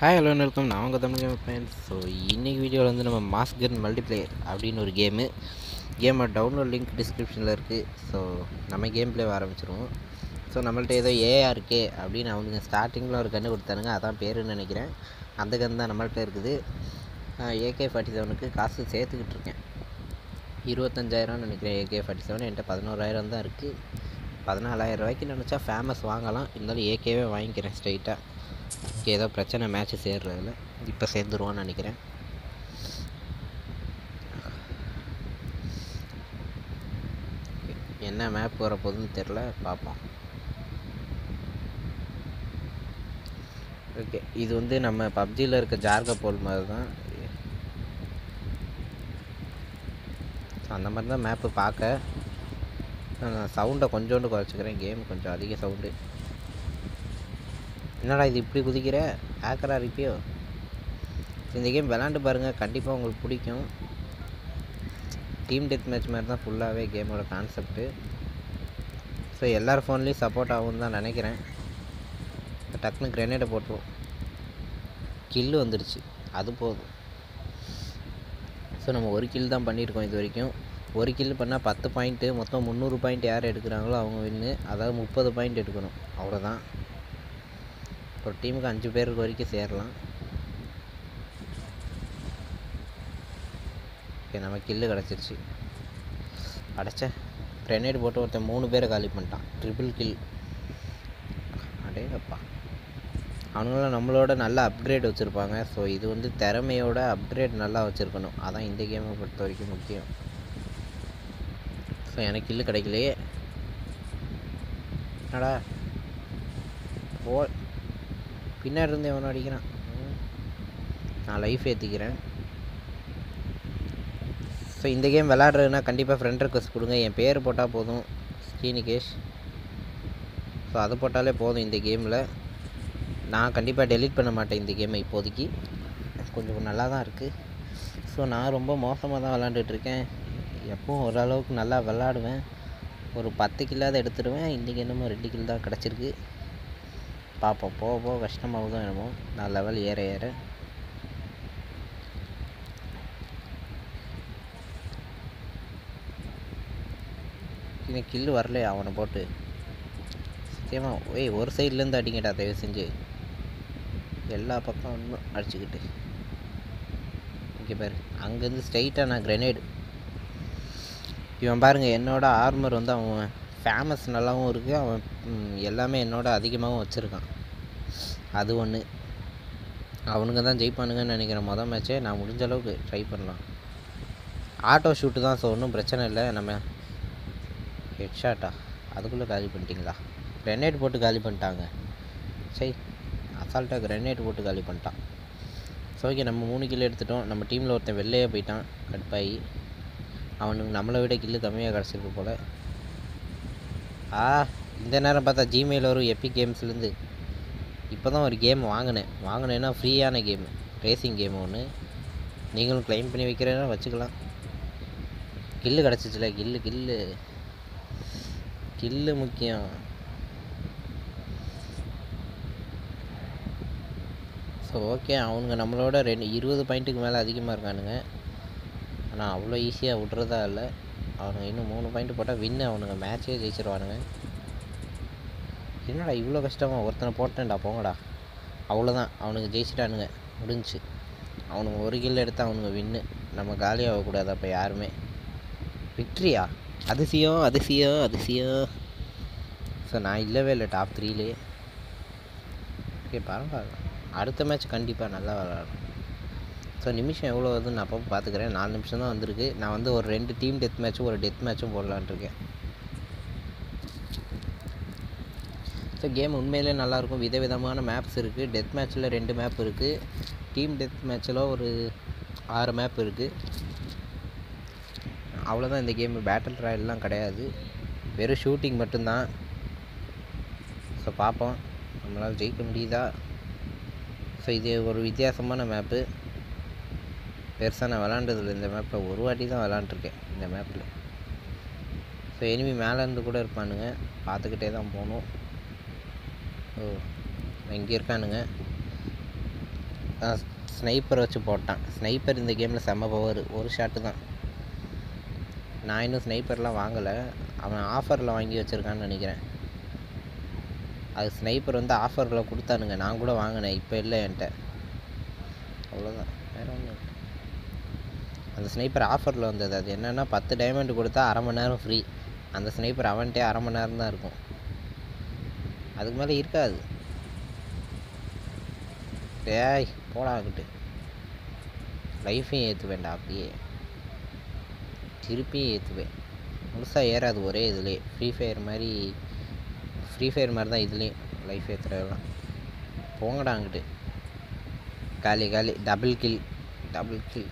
Hi hello welcome நான் உங்கள் Tamil game friends so இன்றைக்கி வீடியோவில் வந்து நம்ம மாஸ்கன் மல்டிப்ளேயர் அப்படின்னு ஒரு கேமு கேமோட டவுன்லோட் லிங்க் டிஸ்கிரிப்ஷனில் இருக்குது ஸோ நம்ம கேம் ப்ளே ஆரம்பிச்சிருவோம் ஸோ நம்மள்ட்ட ஏதோ ஏஆர்கே அப்படின்னு அவனுங்க ஸ்டார்டிங்கில் ஒரு கன்று கொடுத்தானுங்க அதான் பேருன்னு நினைக்கிறேன் அந்த கன் தான் நம்மள்ட்ட இருக்குது ஏகே ஃபார்ட்டி செவனுக்கு காசு சேர்த்துக்கிட்டு இருக்கேன் இருபத்தஞ்சாயிரம்னு நினைக்கிறேன் ஏகே ஃபார்ட்டி செவன் என்கிட்ட பதினோராயிரம் தான் இருக்குது பதினாலாயிரம் ரூபாய்க்கு நினச்சா ஃபேமஸ் வாங்கலாம் இருந்தாலும் ஏகேவே வாங்கிக்கிறேன் ஸ்ட்ரைட்டாக ஏதோ பிரச்சனை மேட்ச்சு சேர்றதில்ல இப்போ சேர்ந்துருவான்னு நினைக்கிறேன் என்ன மேப் வர போகுதுன்னு தெரில பார்ப்போம் ஓகே இது வந்து நம்ம பப்ஜியில் இருக்க ஜார்க போல் மாதிரி தான் அந்த மாதிரி தான் மேப்பு பார்க்க நான் சவுண்டை கொஞ்சோண்டு குறைச்சிக்கிறேன் கேம் கொஞ்சம் அதிக சவுண்டு என்னடா இது இப்படி குதிக்கிற ஹேக்கரா இருப்பியோ இந்த கேம் விளாண்டு பாருங்கள் கண்டிப்பாக உங்களுக்கு பிடிக்கும் டீம் டெத் மேட்ச் மாதிரி தான் ஃபுல்லாகவே கேமோட கான்செப்ட்டு ஸோ எல்லார் ஃபோன்லேயும் சப்போர்ட் ஆகும்னு தான் நினைக்கிறேன் டக்குன்னு கிரெனேடை போட்டுருவோம் கில்லு வந்துடுச்சு அது போதும் ஸோ நம்ம ஒரு கில் தான் பண்ணியிருக்கோம் இது வரைக்கும் ஒரு கில் பண்ணால் பத்து பாயிண்ட்டு மொத்தம் முந்நூறு பாயிண்ட் யார் எடுக்கிறாங்களோ அவங்க வின்னு அதாவது முப்பது பாயிண்ட் எடுக்கணும் அவ்வளோதான் ஒரு டீமுக்கு அஞ்சு பேருக்கு வரைக்கும் சேரலாம் ஓகே நம்ம கில்லு கிடச்சிருச்சு அடைச்ச கிரெனேட் போட்டு ஒருத்தன் மூணு பேரை காலி பண்ணிட்டான் ட்ரிபிள் கில் அடேங்கப்பா அவனுங்களும் நம்மளோட நல்ல அப்கிரேட் வச்சுருப்பாங்க ஸோ இது வந்து திறமையோட அப்கிரேட் நல்லா வச்சுருக்கணும் அதான் இந்த கேமை பொறுத்த வரைக்கும் முக்கியம் ஸோ எனக்கு கில்லு கிடைக்கலையே என்னடா போ பின்னாடி இருந்து எவனோ அடிக்கிறான் நான் லைஃப் ஏற்றிக்கிறேன் ஸோ இந்த கேம் விளாட்றதுனா கண்டிப்பாக ஃப்ரெண்ட் ரெக்வஸ்ட் கொடுங்க என் பேர் போட்டால் போதும் ஸ்ரீனிகேஷ் ஸோ அதை போட்டாலே போதும் இந்த கேமில் நான் கண்டிப்பாக டெலீட் பண்ண மாட்டேன் இந்த கேமை இப்போதைக்கு கொஞ்சம் நல்லா தான் இருக்குது ஸோ நான் ரொம்ப மோசமாக தான் விளாண்டுட்ருக்கேன் எப்பவும் ஓரளவுக்கு நல்லா விளாடுவேன் ஒரு பத்து கில்லாவது எடுத்துடுவேன் இன்றைக்கி என்னமோ ரெண்டு கில் தான் கிடச்சிருக்கு பார்ப்போம் போக போக கஷ்டமாகுதோ என்னமோ நான் லெவல் ஏற ஏற இன்னும் கில்லு வரலையா அவனை போட்டு சத்தியமாக ஏய் ஒரு சைட்லேருந்து அடிங்கடா தயவு செஞ்சு எல்லா பக்கம் ஒன்றும் அடிச்சுக்கிட்டு இங்கே பாரு அங்கேருந்து ஸ்ட்ரைட்டாக நான் கிரெனேடு இவன் பாருங்கள் என்னோட ஆர்மர் வந்து அவன் ஃபேமஸ் நல்லாவும் இருக்குது அவன் எல்லாமே என்னோட அதிகமாகவும் வச்சுருக்கான் அது ஒன்று அவனுங்க தான் ஜெயிப்பானுங்கன்னு நினைக்கிறேன் மொதல் மேட்ச்சே நான் முடிஞ்ச அளவுக்கு ட்ரை பண்ணலாம் ஆட்டோ ஷூட்டு தான் ஸோ ஒன்றும் பிரச்சனை இல்லை நம்ம ஹெட் ஷாட்டா அதுக்குள்ளே காலி பண்ணிட்டீங்களா கிரெனேட் போட்டு காலி பண்ணிட்டாங்க சரி அசால்ட்டாக கிரெனேட் போட்டு காலி பண்ணிட்டான் ஸோ ஓகே நம்ம மூணு கிலோ எடுத்துட்டோம் நம்ம டீமில் ஒருத்தன் வெளிலையே போயிட்டான் கட்பாயி அவனுக்கு நம்மளை விட கில்லு கம்மியாக கிடச்சிருக்கு போல் ஆ இந்த நேரம் பார்த்தா ஜிமெயில் வரும் எப்பி கேம்ஸ்லேருந்து இப்போ தான் ஒரு கேம் வாங்கினேன் வாங்கினேன்னா ஃப்ரீயான கேமு ரேசிங் கேம் ஒன்று நீங்களும் க்ளைம் பண்ணி வைக்கிறேன்னா வச்சுக்கலாம் கில்லு கிடச்சிச்சுல கில்லு கில்லு கில்லு முக்கியம் ஸோ ஓகே அவனுங்க நம்மளோட ரெண்டு இருபது பாயிண்ட்டுக்கு மேலே அதிகமாக இருக்கானுங்க ஆனால் அவ்வளோ ஈஸியாக விட்றதா இல்லை அவனுங்க இன்னும் மூணு பாயிண்ட் போட்டால் வின்னு அவனுங்க மேட்சே ஜெயிச்சிருவானுங்க என்னடா இவ்வளோ கஷ்டமாக ஒருத்தனை போட்டேன்டா போங்கடா அவ்வளோதான் அவனுங்க ஜெயிச்சிட்டானுங்க முடிஞ்சு அவனுங்க ஒரு கில் எடுத்தால் அவனுங்க வின்னு நம்ம காலியாகக்கூடாது அப்போ யாருமே விக்ட்ரியா அதிசயம் அதிசயம் அதிசயம் ஸோ நான் இல்லவே இல்லை டாப் த்ரீலே ஓகே பரவாயில்ல அடுத்த மேட்ச் கண்டிப்பாக நல்லா விளாடணும் ஸோ நிமிஷம் எவ்வளோ வருதுன்னு நான் அப்போ பார்த்துக்கிறேன் நாலு நிமிஷம் தான் வந்திருக்கு நான் வந்து ஒரு ரெண்டு டீம் டெத் மேட்ச்சும் ஒரு டெத் மேட்ச்சும் போடலான்ட்டு இருக்கேன் ஸோ கேம் உண்மையிலே நல்லாயிருக்கும் விதவிதமான மேப்ஸ் இருக்குது டெத் மேட்ச்சில் ரெண்டு மேப் இருக்குது டீம் டெத் மேட்ச்சில் ஒரு ஆறு மேப் இருக்குது அவ்வளோதான் இந்த கேமு பேட்டில் ராயல்லாம் கிடையாது வெறும் ஷூட்டிங் மட்டும்தான் ஸோ பார்ப்போம் நம்மளால் ஜெயிக்க முடியுதா ஸோ இது ஒரு வித்தியாசமான மேப்பு பெருசாக நான் விளாண்டதில்ல இந்த மேப்பில் ஒரு வாட்டி தான் விளாண்டுருக்கேன் இந்த மேப்பில் ஸோ எனிமி மேலேருந்து கூட இருப்பானுங்க பார்த்துக்கிட்டே தான் போகணும் ஓ இங்கே இருக்கானுங்க ஸ்னைப்பர் வச்சு போட்டான் ஸ்னைப்பர் இந்த கேமில் செம்ம பவர் ஒரு ஷாட்டு தான் நான் இன்னும் ஸ்னைப்பர்லாம் வாங்கலை அவன் ஆஃபரில் வாங்கி வச்சுருக்கான்னு நினைக்கிறேன் அது ஸ்னைப்பர் வந்து ஆஃபரில் கொடுத்தானுங்க நான் கூட வாங்கினேன் இப்போ இல்லை என்கிட்ட அவ்வளோதான் வேறு ஒன்றும் அந்த ஸ்னைப்பர் ஆஃபரில் வந்தது அது என்னென்னா பத்து டைமண்ட் கொடுத்தா அரை மணி நேரம் ஃப்ரீ அந்த ஸ்னைப்பர் அவன்கிட்டே அரை மணி நேரம் தான் இருக்கும் அதுக்கு மேலே இருக்காது டேய் போடா அங்கிட்டு லைஃபையும் ஏற்றுவேன்டா அப்படியே திருப்பியும் ஏற்றுவேன் முழுசாக ஏறாது ஒரே இதுலேயே ஃப்ரீ ஃபயர் மாதிரி ஃப்ரீ ஃபயர் மாதிரி தான் இதுலேயும் லைஃப் ஏற்றுறதெல்லாம் போங்கடா அங்கிட்டு காலி காலி double kill double kill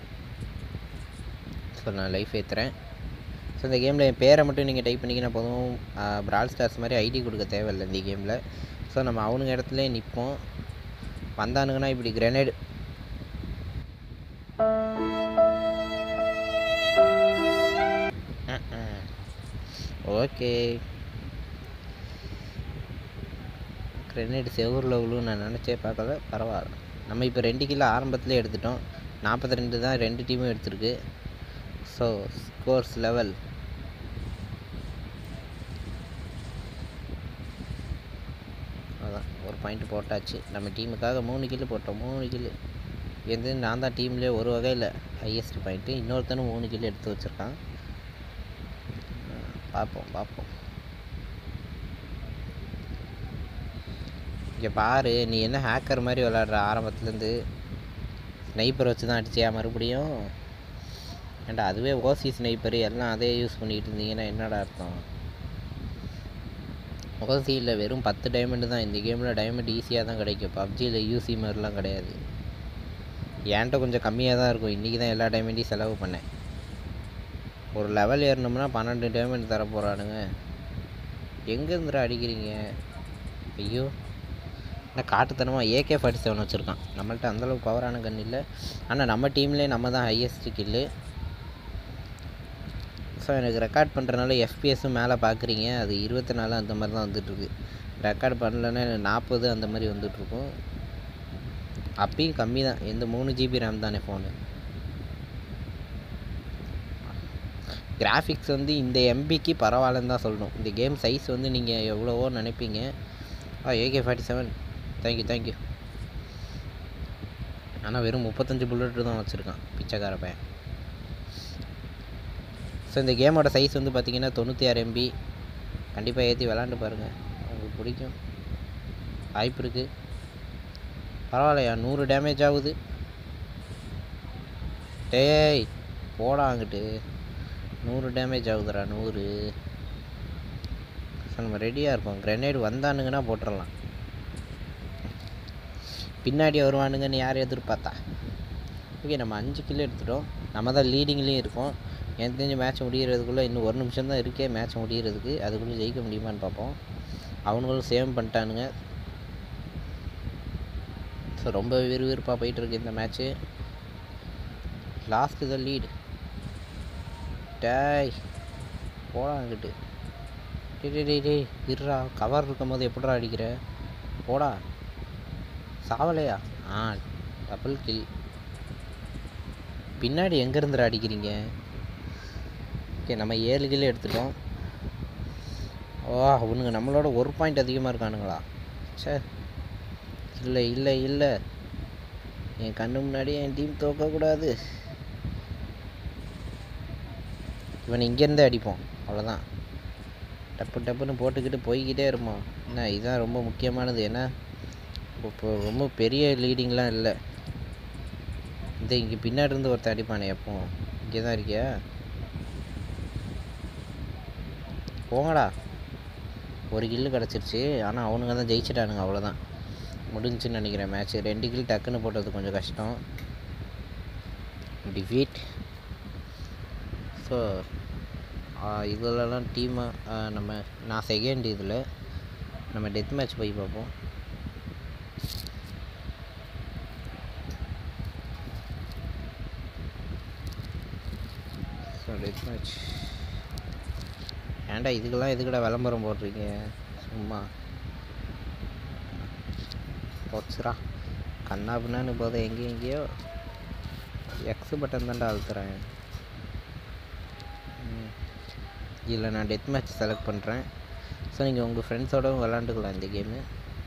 so நான் லைஃப் ஏற்றுறேன் ஸோ இந்த கேமில் என் பேரை மட்டும் நீங்கள் டைப் பண்ணிக்கினா போதும் பிரால் ஸ்டார்ஸ் மாதிரி ஐடி கொடுக்க தேவையில்லை இந்த கேமில் ஸோ நம்ம அவனுங்க இடத்துலயே நிற்போம் வந்தானுங்கன்னா இப்படி கிரெனேடு ஓகே கிரெனேடு செவரில் விழுவும் நான் நினச்சே பார்க்கல பரவாயில்ல நம்ம இப்போ ரெண்டு கிலோ ஆரம்பத்துலேயே எடுத்துட்டோம் நாற்பத்தி ரெண்டு தான் ரெண்டு டீமும் எடுத்திருக்கு ஸோ ஸ்கோர்ஸ் லெவல் அதான் ஒரு பாயிண்ட் போட்டாச்சு நம்ம டீமுக்காக மூணு கில்லு போட்டோம் மூணு கில்லு எந்த நான் தான் டீம்லேயே ஒரு வகையில் ஹையஸ்ட் பாயிண்ட்டு இன்னொருத்தனும் மூணு கில்லு எடுத்து வச்சுருக்கான் பார்ப்போம் பார்ப்போம் இங்கே பாரு நீ என்ன ஹேக்கர் மாதிரி விளாட்ற ஆரம்பத்துலேருந்து ஸ்னைப்பர் வச்சு தான் அடிச்சியா மறுபடியும் ஏன்டா அதுவே ஓசி ஸ்னைப்பர் எல்லாம் அதே யூஸ் பண்ணிக்கிட்டு இருந்தீங்கன்னா என்னடா அர்த்தம் ஓசியில் வெறும் பத்து டைமண்டு தான் இந்த கேமில் டைமண்ட் ஈஸியாக தான் கிடைக்கும் பப்ஜியில் யூசி மாதிரிலாம் கிடையாது என்கிட்ட கொஞ்சம் கம்மியாக தான் இருக்கும் இன்றைக்கி தான் எல்லா டைமண்டையும் செலவு பண்ணேன் ஒரு லெவல் ஏறினோம்னா பன்னெண்டு டைமண்ட் தர போகிறானுங்க எங்கேருந்துடா அடிக்கிறீங்க ஐயோ ஆனால் காட்டுத்தனமாக ஏகே ஃபார்ட்டி செவன் வச்சுருக்கான் நம்மள்ட்ட அந்தளவுக்கு பவரான கன் இல்லை ஆனால் நம்ம டீம்லேயே நம்ம தான் ஹையஸ்ட் கில்லு ஸோ எனக்கு ரெக்கார்ட் பண்ணுறனால எஃபிஎஸும் மேலே பார்க்குறீங்க அது இருபத்தி நாலு அந்த மாதிரி தான் வந்துட்டுருக்கு ரெக்கார்ட் பண்ணலன்னா நாற்பது அந்த மாதிரி வந்துட்ருக்கும் அப்பயும் கம்மி தான் எந்த மூணு ஜிபி ரேம் தானே ஃபோனு கிராஃபிக்ஸ் வந்து இந்த எம்பிக்கு பரவாயில்லன்னு தான் சொல்லணும் இந்த கேம் சைஸ் வந்து நீங்கள் எவ்வளவோ நினைப்பீங்க ஆ AK forty seven thank you thank you ஆனால் வெறும் முப்பத்தஞ்சு புல்லட்டு தான் வச்சுருக்கான் பிச்சைக்கார பையன் ஸோ இந்த கேமோட சைஸ் வந்து பார்த்தீங்கன்னா தொண்ணூற்றி ஆறு எம்பி கண்டிப்பாக ஏற்றி விளாண்டு பாருங்கள் உங்களுக்கு பிடிக்கும் வாய்ப்பு இருக்குது பரவாயில்லையா நூறு டேமேஜ் ஆகுது டேய் போடா அங்கிட்டு நூறு டேமேஜ் ஆகுதுடா நூறு ஸோ நம்ம ரெடியாக இருக்கோம் கிரெனேடு வந்தானுங்கன்னா போட்டுடலாம் பின்னாடி வருவானுங்கன்னு யார் எதிர்பார்த்தா ஓகே நம்ம அஞ்சு கிலோ எடுத்துட்டோம் நம்ம தான் லீடிங்லேயும் இருக்கோம் எனக்கு தெரிஞ்ச மேட்ச் முடிகிறதுக்குள்ளே இன்னும் ஒரு நிமிஷம் தான் இருக்கே மேட்ச் முடிகிறதுக்கு அதுக்குள்ளே ஜெயிக்க முடியுமான்னு பார்ப்போம் அவனுங்களும் சேவ் பண்ணிட்டானுங்க ஸோ ரொம்ப விறுவிறுப்பாக போயிட்டுருக்கு இந்த மேட்ச்சு லாஸ்ட் த லீடு டேய் போடா அங்கிட்டு டேய் டேய் டேய் டேய் இருடா கவர் இருக்கும் போது எப்படிடா அடிக்கிற போடா சாவலையா ஆ டபுள் கில் பின்னாடி எங்கேருந்துடா அடிக்கிறீங்க ஓகே நம்ம ஏழு கிலோ எடுத்துட்டோம் ஓ அவனுங்க நம்மளோட ஒரு பாயிண்ட் அதிகமாக இருக்கானுங்களா சே இல்லை இல்லை இல்லை என் கண்ணு முன்னாடி என் டீம் தோக்கக்கூடாது இவன் இங்கேருந்தே அடிப்போம் அவ்வளோதான் டப்பு டப்புன்னு போட்டுக்கிட்டு போய்கிட்டே இருப்போம் என்ன இதுதான் ரொம்ப முக்கியமானது ஏன்னா இப்போ ரொம்ப பெரிய லீடிங்லாம் இல்லை இந்த இங்கே பின்னாடி இருந்து ஒருத்தன் அடிப்பானே எப்போ இங்கே தான் இருக்கியா போங்கடா ஒரு கில்லு கிடச்சிருச்சு ஆனால் அவனுங்க தான் ஜெயிச்சிட்டானுங்க அவ்வளோதான் முடிஞ்சுன்னு நினைக்கிறேன் மேட்ச்சு ரெண்டு கில் டக்குன்னு போட்டது கொஞ்சம் கஷ்டம் டிஃபீட் ஸோ இதிலலாம் டீமாக நம்ம நான் செகண்ட் இதில் நம்ம டெத் மேட்ச் போய் பார்ப்போம் ஸோ டெத் மேட்ச் ஏன்டா இதுக்கெல்லாம் எதுக்குடா விளம்பரம் போடுறீங்க சும்மா போச்சுரா கண்ணா பின்னான்னு போதும் எங்கேயும் எங்கேயோ எக்ஸ் பட்டன் தான்டா அழுத்துறேன் இதில் நான் டெத் மேட்ச் செலக்ட் பண்ணுறேன் ஸோ நீங்கள் உங்கள் ஃப்ரெண்ட்ஸோடவும் விளாண்டுக்கலாம் இந்த கேமு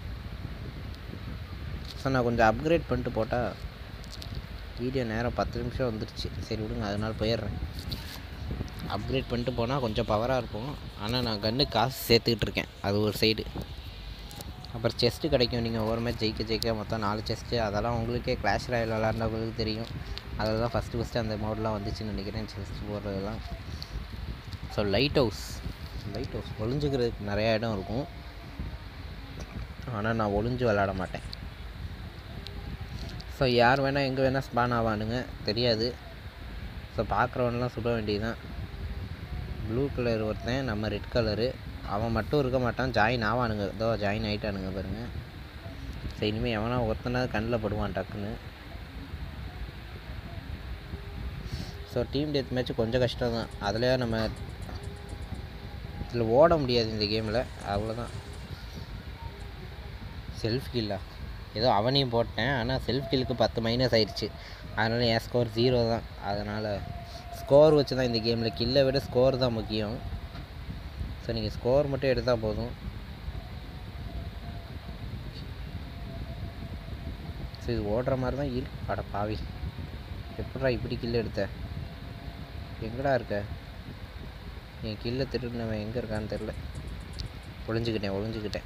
ஸோ நான் கொஞ்சம் அப்கிரேட் பண்ணிட்டு போட்டால் வீடியோ நேரம் பத்து நிமிஷம் வந்துருச்சு சரி விடுங்க அதனால் போயிடுறேன் அப்கிரேட் பண்ணிட்டு போனால் கொஞ்சம் பவராக இருக்கும் ஆனால் நான் கன்று காசு சேர்த்துக்கிட்டு இருக்கேன் அது ஒரு சைடு அப்புறம் செஸ்ட்டு கிடைக்கும் நீங்கள் ஒவ்வொரு மேட்ச் ஜெயிக்க ஜெயிக்க மொத்தம் நாலு செஸ்ட்டு அதெல்லாம் உங்களுக்கே கிளாஷ் ராயல் விளாண்டவங்களுக்கு தெரியும் அதில் தான் ஃபஸ்ட்டு ஃபஸ்ட்டு அந்த மோட்லாம் வந்துச்சுன்னு நினைக்கிறேன் செஸ்ட் போடுறதெல்லாம் so lighthouse lighthouse ஒளிஞ்சுக்கிறதுக்கு நிறையா இடம் இருக்கும் ஆனால் நான் ஒளிஞ்சு விளாட மாட்டேன் ஸோ யார் வேணால் எங்கே வேணால் ஸ்பான் ஆவானுங்க தெரியாது ஸோ பார்க்குறவன்லாம் சுட வேண்டியதுதான் ப்ளூ கலர் ஒருத்தன் நம்ம ரெட் கலரு அவன் மட்டும் இருக்க மாட்டான் ஜாயின் ஆவானுங்க இதோ ஜாயின் ஆகிட்டானுங்க பாருங்கள் ஸோ இனிமேல் எவனா ஒருத்தனாவது கண்ணில் படுவான் டக்குன்னு ஸோ டீம் டெத் மேட்ச் கொஞ்சம் கஷ்டம் தான் அதுலேயே நம்ம இதில் ஓட முடியாது இந்த கேமில் அவ்வளோதான் செல்ஃப் கில்லா ஏதோ அவனையும் போட்டேன் ஆனால் செல்ஃப் கில்லுக்கு பத்து மைனஸ் ஆயிடுச்சு அதனால் என் ஸ்கோர் ஜீரோ தான் அதனால் ஸ்கோர் வச்சு தான் இந்த கேமில் கில்லை விட ஸ்கோர் தான் முக்கியம் ஸோ நீங்கள் ஸ்கோர் மட்டும் எடுத்தால் போதும் ஸோ இது ஓடுற மாதிரி தான் இரு அட பாவி எப்படா இப்படி கில்லு எடுத்த எங்கடா இருக்க என் கில்லை திருடினவன் எங்கே இருக்கான்னு தெரில ஒளிஞ்சுக்கிட்டேன் ஒளிஞ்சுக்கிட்டேன்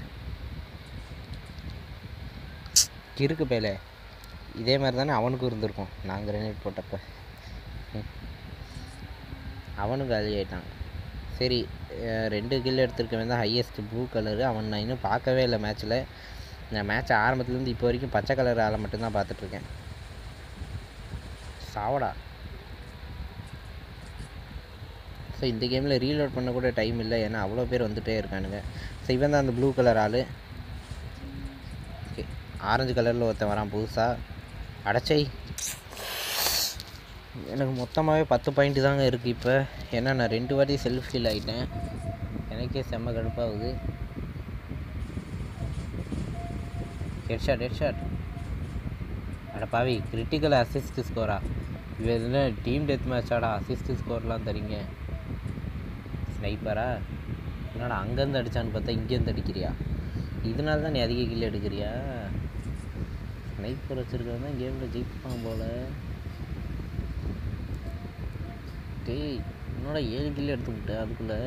கிறுக்கு பேலே இதே மாதிரி தானே அவனுக்கும் இருந்திருக்கும் நான் கிரனேட் போட்டப்ப ம். அவனும் காலி ஆயிட்டான் சரி அஹ் ரெண்டு கில் எடுத்திருக்கவன் தான் ஹையஸ்ட் ப்ளூ கலரு அவன் நான் இன்னும் பார்க்கவே இல்லை மேட்ச்சில் நான் மேட்ச் ஆரம்பத்துலேருந்து இப்போ வரைக்கும் பச்சை கலர் ஆளை மட்டும்தான் பார்த்துட்ருக்கேன் சாவடா ஸோ இந்த கேமில் ரீலோட் பண்ண கூட டைம் இல்லை ஏன்னா அவ்வளோ பேர் வந்துட்டே இருக்கானுங்க ஸோ இவன் தான் அந்த ப்ளூ கலர் ஆள் ஓகே ஆரஞ்சு கலரில் ஒருத்தன் வரான் புதுசாக அடச்சை எனக்கு மொத்தமாகவே பத்து பாயிண்ட் தாங்க இருக்குது இப்போ ஏன்னா நான் ரெண்டு வாட்டி செல்ஃப் ஹீல் ஆகிட்டேன் எனக்கே செம்ம கடுப்பாகுது ஹெட்ஷாட் ஹெட்ஷாட் அட பாவி கிரிட்டிக்கல் அசிஸ்ட் ஸ்கோரா இது எதுனா டீம் டெத் மேட்சாடா அசிஸ்ட் ஸ்கோர்லாம் தரீங்க ஸ்னைப்பரா என்னடா அங்கேருந்து அடிச்சான்னு பார்த்தா இங்கேருந்து அடிக்கிறியா இதனால தான் நீ அதிக கில் எடுக்கிறியா ஸ்னைப்பர் வச்சுருக்கவன் தான் கேமில் ஜெயிப்பான் போல டேய் என்னோட ஏழு கில் எடுத்து விட்ட அதுக்குள்ளே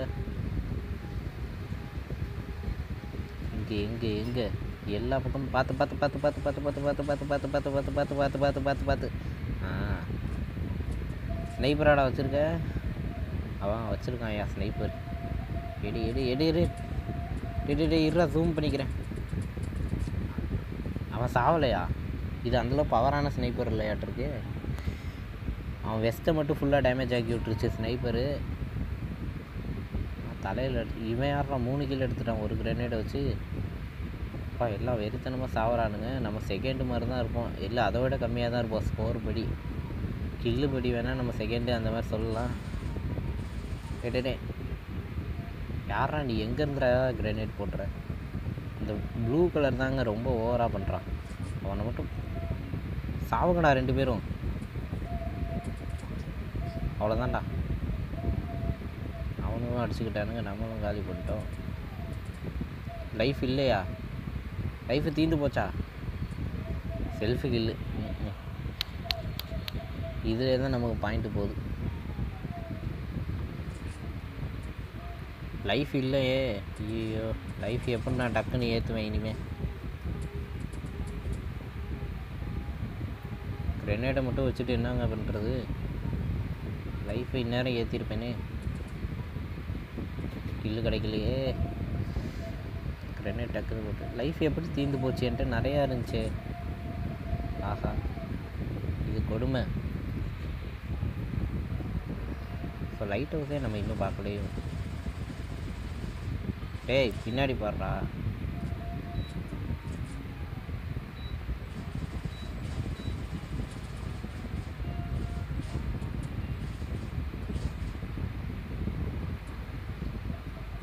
இங்கே எங்கே எங்கே எல்லா பக்கமும் பார்த்து பார்த்து பார்த்து பார்த்து பார்த்து பார்த்து பார்த்து பார்த்து பார்த்து பார்த்து பார்த்து பார்த்து பார்த்து பார்த்து பார்த்து பார்த்து ஆ ஸ்னைப்பராடா வச்சுருக்க அவன் வச்சுருக்கான் ஐயா ஸ்னைப்பர் எடு எடு எடு எடு எடு எடு இருடா ஜூம் பண்ணிக்கிறேன் அவன் சாவலையா இது அந்தளவு பவரான ஸ்னைப்பர் இல்லையாட்டிருக்கு அவன் வெஸ்ட்டை மட்டும் ஃபுல்லாக டேமேஜ் ஆக்கி விட்டுருச்சு ஸ்னைப்பரு தலையில் இவன் யாரா மூணு கிலோ எடுத்துட்டான் ஒரு கிரனேடை வச்சு அப்பா எல்லாம் வெறித்தனமாக சாவறானுங்க நம்ம செகண்டு மாதிரி தான் இருப்போம் இல்லை அதை விட கம்மியாக தான் இருப்போம் ஸ்கோர் படி கில்லு படி வேணால் நம்ம செகண்டு அந்த மாதிரி சொல்லலாம் கேட்டுட்டே யாரா நீ எங்கேருந்துடா கிரனேட் போட்டுற இந்த ப்ளூ கலர் தாங்க ரொம்ப ஓவராக பண்ணுறான் அவனை மட்டும் சாவுங்கடா ரெண்டு பேரும் அவ்வளோதான்டா அவனும் அடிச்சுக்கிட்டானுங்க நம்மளும் காலி பண்ணிட்டோம் லைஃப் இல்லையா லைஃபு தீந்து போச்சா செல்ஃபு கில்லு இதிலே தான் நமக்கு பாயிண்ட்டு போகுது லைஃப் இல்லையே ஐயோ லைஃப் எப்படி நான் டக்குன்னு ஏற்றுவேன் இனிமே கிரெனேடை மட்டும் வச்சுட்டு என்னங்க பண்ணுறது லைஃப்பை இந்நேரம் ஏற்றிருப்பேனே கில்லு கிடைக்கலையே கிரெனேட் டக்குன்னு போட்டு லைஃப் எப்படி தீர்ந்து போச்சு என்கிட்ட நிறையா இருந்துச்சு ஆஹா இது கொடுமை ஸோ லைட் ஹவுஸே நம்ம இன்னும் பார்க்கலையே டேய் பின்னாடி பாடுறா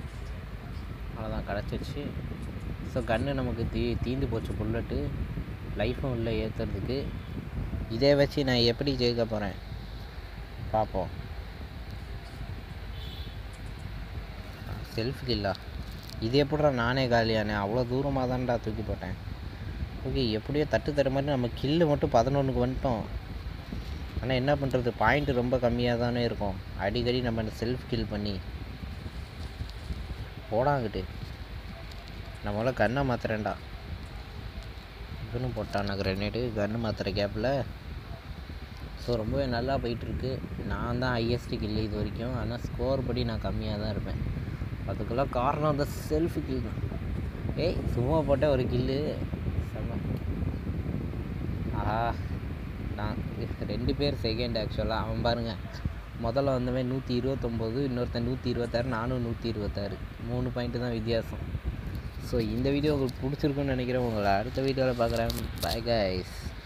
அவ்வளோதான் கிடச்சிருச்சு ஸோ கன்று நமக்கு தீ தீந்து போச்சு புல்லட்டு லைஃப்பும் உள்ளே ஏற்றுறதுக்கு இதை வச்சு நான் எப்படி ஜெயிக்க போகிறேன் பார்ப்போம் செல்ஃப் கில்லா இது எப்படிடா நானே காலியானேன் அவ்வளோ தூரமாக தான்டா தூக்கி போட்டேன் ஓகே எப்படியோ தட்டு தர மாதிரி நம்ம கில்லு மட்டும் பதினொன்றுக்கு வந்துட்டோம் ஆனால் என்ன பண்ணுறது பாயிண்ட் ரொம்ப கம்மியாக தானே இருக்கும் அடிக்கடி நம்ம இந்த செல்ஃப் கில் பண்ணி போடாங்கிட்டு நம்மளால கண்ணை மாத்துறேன்டா இவனும் போட்டான் நான் கிரனேடு கன்று மாத்துற கேப்பில் ஸோ ரொம்பவே நல்லா போயிட்டுருக்கு நான் தான் ஹையஸ்ட் கில் இது வரைக்கும் ஆனால் ஸ்கோர் படி நான் கம்மியாக தான் இருப்பேன் அதுக்கெல்லாம் காரணம் அந்த செல்ஃப் கில் தான் ஏய் சும்மா போட்ட ஒரு கில்லு செம்ம ஆஹா நான் ரெண்டு பேர் செகண்ட் ஆக்சுவலாக அவன் பாருங்க முதல்ல வந்தவன் நூற்றி இருபத்தொம்போது இன்னொருத்தன் நூற்றி இருபத்தாறு நானும் நூற்றி இருபத்தாறு மூணு பாயிண்ட்டு தான் வித்தியாசம் ஸோ இந்த வீடியோ உங்களுக்கு பிடிச்சிருக்குன்னு நினைக்கிறேன் உங்களை அடுத்த வீடியோவில் பார்க்குறேன் பை கைஸ்